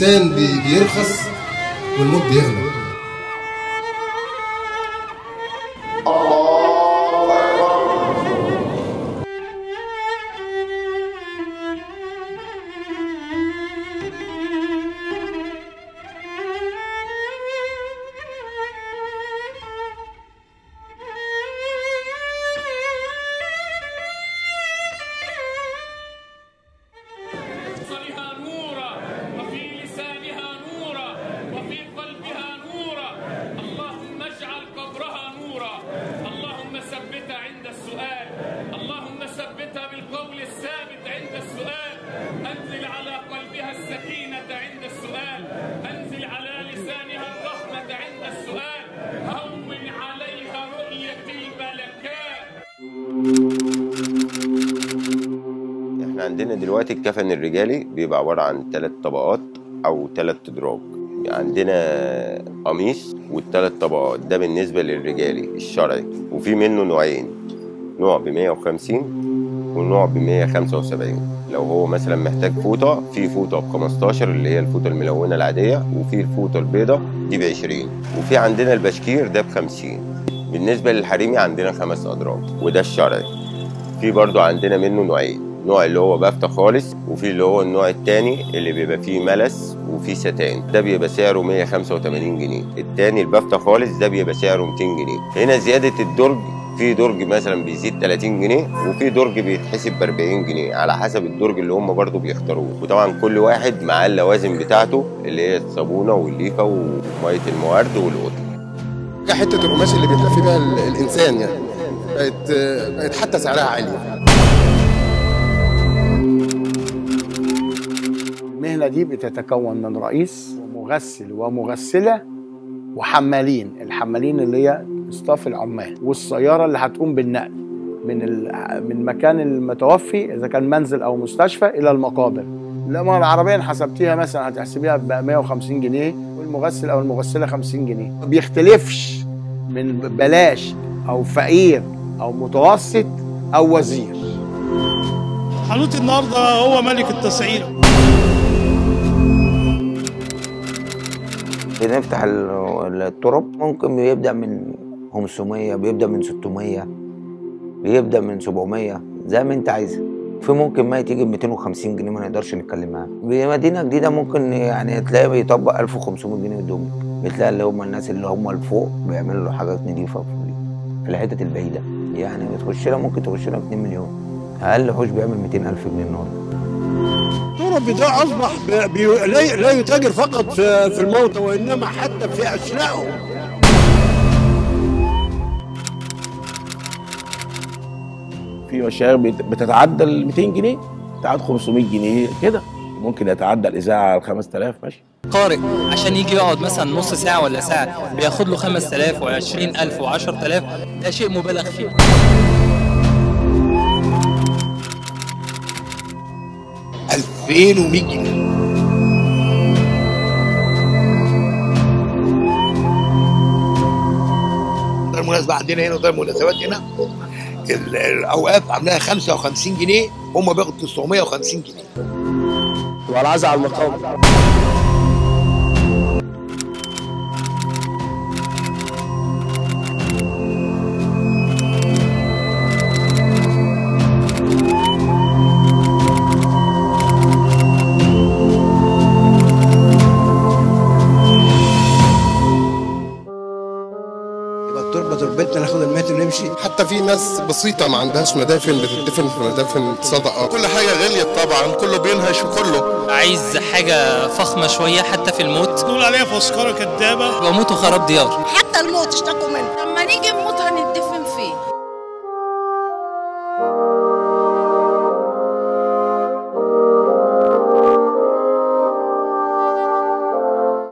الانسان بي- بيرخص والموت بيغلى بصرها نورا وفي لسانها نورا وفي قلبها نورا اللهم اجعل قبرها نورا اللهم ثبتها عند السؤال اللهم ثبتها بالقول الثابت عند السؤال انزل على قلبها السكينة عند السؤال انزل على لسانها الرحمة عند السؤال هون عليها رؤية الملكات احنا عندنا دلوقتي الكفن الرجالي بيبقى عبارة عن ثلاث طبقات أو ثلاث أدراج عندنا قميص والثلاث طبقات ده بالنسبة للرجالي الشرعي وفي منه نوعين نوع ب 150 ونوع ب 175 لو هو مثلا محتاج فوطة في فوطة ب 15 اللي هي الفوطة الملونة العادية وفي الفوطة البيضة دي ب 20 وفي عندنا البشكير ده ب 50 بالنسبة للحريمي عندنا خمس أدراج وده الشرعي في برضو عندنا منه نوعين نوع اللي هو بافتة خالص وفي اللي هو النوع التاني اللي بيبقى فيه ملس وفيه ستان ده بيبقى سعره 185 جنيه التاني البافتة خالص ده بيبقى سعره 200 جنيه هنا زيادة الدرج في درج مثلا بيزيد 30 جنيه وفي درج بيتحسب ب 40 جنيه على حسب الدرج اللي هم برضو بيختاروه وطبعا كل واحد معاه اللوازم بتاعته اللي هي الصابونه والليفه وميه المورد والقطن حته القماش اللي بيتلف بيها ال- الانسان يعني بقت بقت حتى سعرها عالي المهنة دي بتتكون من رئيس ومغسل ومغسلة وحمالين الحمالين اللي هي اصطاف العمال والسيارة اللي هتقوم بالنقل من ال- من مكان المتوفي اذا كان منزل او مستشفى الى المقابر لما العربيه حسبتيها مثلا هتحسبيها ب 150 جنيه والمغسل او المغسله 50 جنيه ما بيختلفش من بلاش او فقير او متوسط او وزير حانوت النهارده هو ملك التسعير بنفتح ال- الطرق ممكن بيبدأ من 500 بيبدأ من 600 بيبدأ من 700 زي ما انت عايزها في ممكن ما تيجي ب 250 جنيه ما نقدرش نتكلم معاه بمدينة جديدة ممكن يعني تلاقي بيطبق 1500 جنيه قدامك بتلاقي اللي هم الناس اللي هم الفوق بيعملوا له حاجات نضيفة في في الحتت البعيدة يعني بتخش لها ممكن تخش لها 2 مليون أقل حوش بيعمل 200 ألف جنيه النهارده الترب ده اصبح ب- بي... لا لا يتاجر فقط في, في الموتى وانما حتى في اشلائهم في مشاغل بت- بتتعدى ال 200 جنيه تعدى 500 جنيه كده ممكن يتعدى الاذاعه ال 5000 ماشي قارئ عشان يجي يقعد مثلا نص ساعة ولا ساعة بياخد له 5000 و20000 و10000 ده شيء مبالغ فيه ألفين ومية جنيه ده المناسبة عندنا هنا وده المناسبات هنا ال- الأوقاف عاملاها 55 جنيه هم بياخدوا 950 جنيه والعزة على المقام يبقى التربة تربتنا ناخد الميت ونمشي حتى في ناس بسيطة ما عندهاش مدافن بتدفن في مدافن صدقة كل حاجة غليت طبعا كله بينهش وكله عايز حاجة فخمة شوية حتى في الموت نقول عليها فسكرة كدابة وموت وخراب ديار حتى الموت اشتكوا منه لما نيجي نموت